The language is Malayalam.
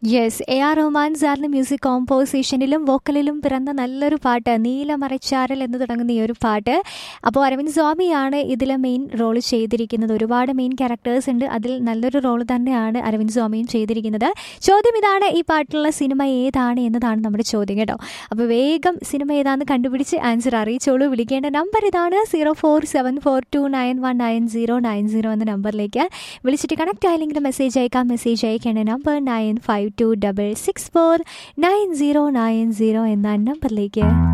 യെസ് എ ആർ റഹ്മാൻ സാറിന് മ്യൂസിക് കോമ്പോസിഷനിലും വോക്കലിലും പിറന്ന നല്ലൊരു പാട്ട് നീലമറച്ചാരൽ എന്ന് തുടങ്ങുന്ന ഈ ഒരു പാട്ട് അപ്പോൾ അരവിന്ദ് സ്വാമിയാണ് ഇതിൽ മെയിൻ റോൾ ചെയ്തിരിക്കുന്നത് ഒരുപാട് മെയിൻ ക്യാരക്ടേഴ്സ് ഉണ്ട് അതിൽ നല്ലൊരു റോൾ തന്നെയാണ് അരവിന്ദ് സ്വാമിയും ചെയ്തിരിക്കുന്നത് ചോദ്യം ഇതാണ് ഈ പാട്ടിലുള്ള സിനിമ ഏതാണ് എന്നതാണ് നമ്മുടെ ചോദ്യം കേട്ടോ അപ്പോൾ വേഗം സിനിമ ഏതാണെന്ന് കണ്ടുപിടിച്ച് ആൻസർ അറിയിച്ചോളൂ വിളിക്കേണ്ട നമ്പർ ഇതാണ് zero four seven four two nine one nine zero nine zero എന്ന നമ്പറിലേക്ക് വിളിച്ചിട്ട് കണക്ട് ആയില്ലെങ്കിൽ മെസ്സേജ് അയക്കാം മെസ്സേജ് അയക്കേണ്ട number nine five two double six four nine zero nine zero എന്ന നമ്പറിലേക്ക്